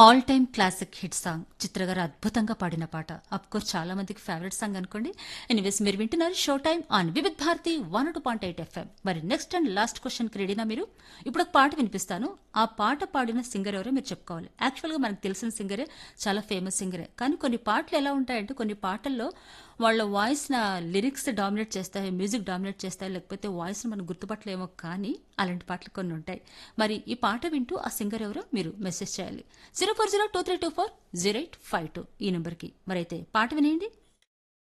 all time classic hit song Chitra garu అద్భుతంగా పాడిన పాట అఫ్ కోర్స్ చాలా మందికి ఫేవరెట్ సాంగ్ అనుకోండి ఎనీవేస్ మీరు వింటున్నారు show time on Vividh Bharati one two point eight FM మరి నెక్స్ట్ అండ్ లాస్ట్ క్వశ్చన్ రెడీనా మీరు ఇప్పుడు ఒక పాట వినిపిస్తాను ఆ పాట పాడిన సింగర్ ఎవరో మీరు చెప్పుకోవాలి యాక్చువల్గా మనకు తెలిసిన సింగరే చాలా ఫేమస్ సింగరే కానీ కొన్ని పాటలు ఎలా ఉంటాయంటే కొన్ని పాటల్లో వాళ్ళ వాయిస్ నా లిరిక్స్ డామినేట్ చేస్తాయి మ్యూజిక్ డామినేట్ చేస్తాయి లేకపోతే వాయిస్ మనం గుర్తుపట్టలేమో కానీ అలాంటి పాటలు కొన్ని ఉంటాయి మరి ఈ పాట వింటూ ఆ సింగర్ ఎవరో మీరు మెసేజ్ చేయాలి zero four zero two three two four zero eight five two ఈ నెంబర్కి మరైతే పాట వినేయండి